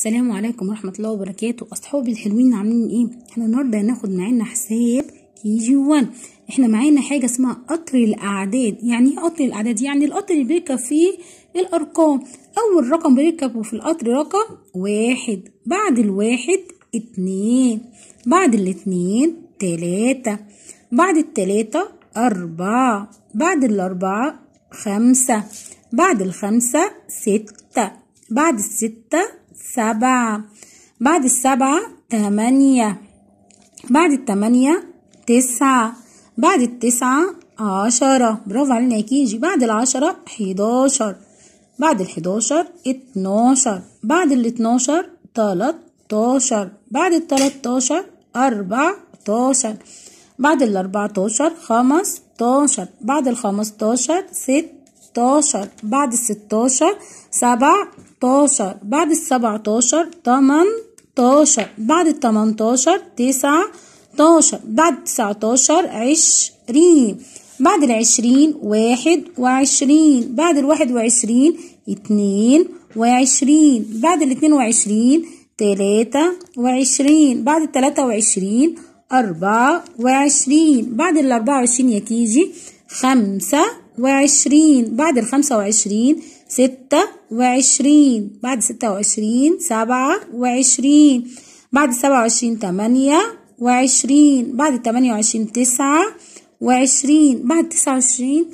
السلام عليكم ورحمة الله وبركاته أصحابي الحلوين عاملين إيه؟ إحنا النهاردة هناخد معانا حساب كي جي 1 إحنا معانا حاجة اسمها قطر الأعداد يعني إيه قطر الأعداد؟ يعني القطر اللي بيركب فيه الأرقام أول رقم بيركبه في القطر رقم واحد بعد الواحد اتنين بعد الاتنين تلاتة بعد التلاتة أربعة بعد الأربعة خمسة بعد الخمسة ستة بعد الستة سبعة بعد السبعة تمانية بعد التمانية تسعة بعد التسعة عشرة برافو علينا يا كيجي بعد العشرة حداشر بعد الحداشر اتناشر بعد الاتناشر تلاتاشر بعد التلاتاشر أربعتاشر بعد الأربعتاشر خمستاشر بعد الخمستاشر ستاشر بعد الستاشر سبعتاشر بعد السبعتاشر تمنتاشر بعد التمنتاشر تسعتاشر بعد التسعتاشر عشرين بعد العشرين واحد وعشرين بعد الواحد وعشرين اتنين وعشرين بعد الاتنين وعشرين تلاتة وعشرين بعد التلاتة وعشرين أربعة وعشرين بعد الأربعة وعشرين يا كيجي خمسة وعشرين بعد الخمسة وعشرين ستة وعشرين بعد ستة وعشرين سبعة وعشرين بعد سبعة وعشرين تمانية وعشرين بعد تمانية وعشرين تسعة وعشرين بعد تسعة وعشرين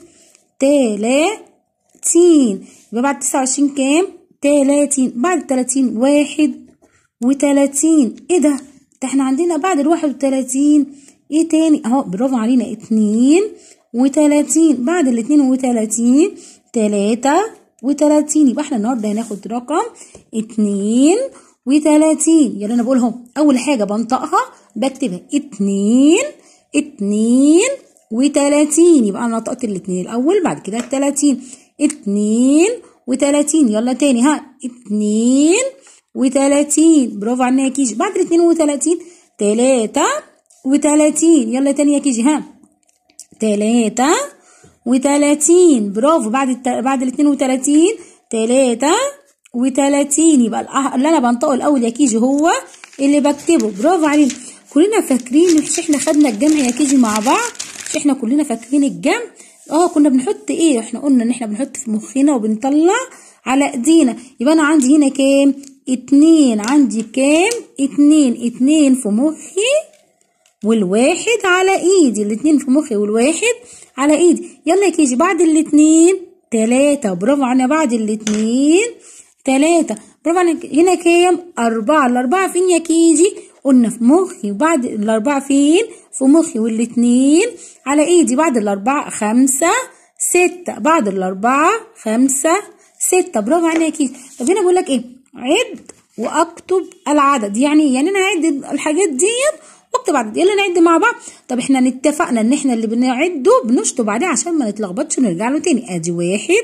تلاتين يبقى بعد تسعة وعشرين كام؟ تلاتين بعد تلاتين واحد وتلاتين ايه ده؟ ده احنا عندنا بعد الواحد وتلاتين ايه تاني اهو برافو علينا اتنين وتلاتين بعد الاتنين وتلاتين تلاتة وتلاتين يبقى احنا النهاردة هناخد رقم اتنين وتلاتين يلا انا بقولهم اول حاجة بنطقها بكتبها اتنين اتنين وتلاتين يبقى انا نطقت الاتنين الاول بعد كده التلاتين اتنين وتلاتين يلا تاني ها اتنين وتلاتين برافو علينا يا كيجي بعد الاتنين وتلاتين تلاتة وتلاتين يلا تاني يا كيجي ها تلاتة وتلاتين برافو بعد الت... بعد الاتنين وتلاتين تلاتة وتلاتين يبقى الأه... اللي انا بنطقه الاول يا كيجي هو اللي بكتبه برافو علينا كلنا فاكرين مش احنا خدنا الجمع يا كيجي مع بعض مش احنا كلنا فاكرين الجمع اه كنا بنحط ايه احنا قلنا ان احنا بنحط في مخنا وبنطلع على ايدينا يبقى انا عندي هنا كام اتنين عندي كام اتنين اتنين في مخي والواحد على ايدي الاتنين في مخي والواحد على ايدي يلا يا كيجي بعد الاتنين تلاتة برافو علينا بعد الاتنين تلاتة برافو علينا هنا كام أربعة الأربعة فين يا كيجي قلنا في مخي وبعد الأربعة فين في مخي والاتنين على ايدي بعد الأربعة خمسة ستة بعد الأربعة خمسة ستة برافو علينا يا كيجي طب هنا بقول لك ايه عد واكتب العدد يعني يعني انا هعد الحاجات ديت واكتب عدد يلا نعد مع بعض طب احنا اتفقنا ان احنا اللي بنعده بنشطب عليه عشان ما نتلخبطش ونرجع له تاني ادي واحد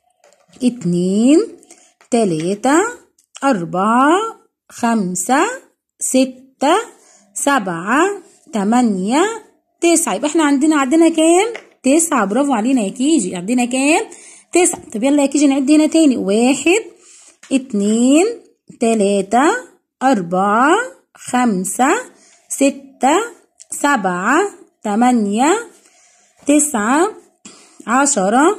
اتنين تلاتة أربعة خمسة ستة سبعة تمانية تسعة يبقى احنا عندنا عندنا كام؟ تسعة برافو علينا يا كيجي عندنا كام؟ تسعة طب يلا يا كيجي نعد هنا تاني واحد اتنين تلاتة أربعة خمسة ستة سبعة تمانية تسعة عشرة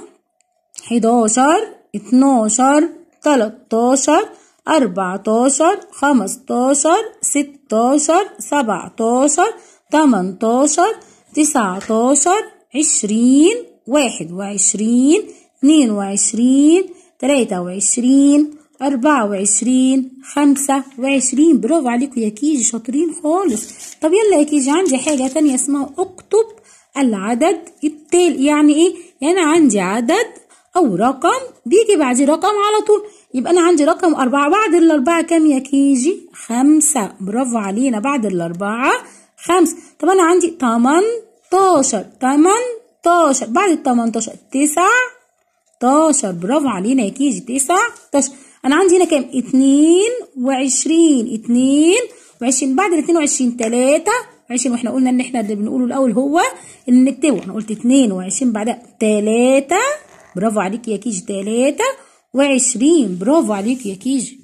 حداشر اتناشر تلاتاشر أربعتاشر خمستاشر ستاشر سبعتاشر تمنتاشر تسعتاشر عشرين واحد وعشرين اتنين وعشرين تلاتة وعشرين أربعة وعشرين خمسة وعشرين برافو عليكم يا كيجي شاطرين خالص طب يلا يا كيجي عندي حاجة تانية اسمها اكتب العدد التالي يعني ايه يعني أنا عندي عدد أو رقم بيجي بعد رقم على طول يبقى أنا عندي رقم أربعة بعد الأربعة كام يا كيجي خمسة برافو علينا بعد الأربعة خمسة طب أنا عندي تمنتاشر تمنتاشر بعد التمنتاشر تسعة تاشر برافو علينا يا كيجي تسعة تاشر انا عندي هنا كام اتنين وعشرين اتنين وعشرين بعد الاتنين وعشرين تلاتة وعشرين واحنا قلنا ان احنا اللي بنقوله الاول هو اللي نكتبه انا قلت اتنين وعشرين بعدها تلاتة برافو عليك يا كيجي تلاتة وعشرين برافو عليك يا كيجي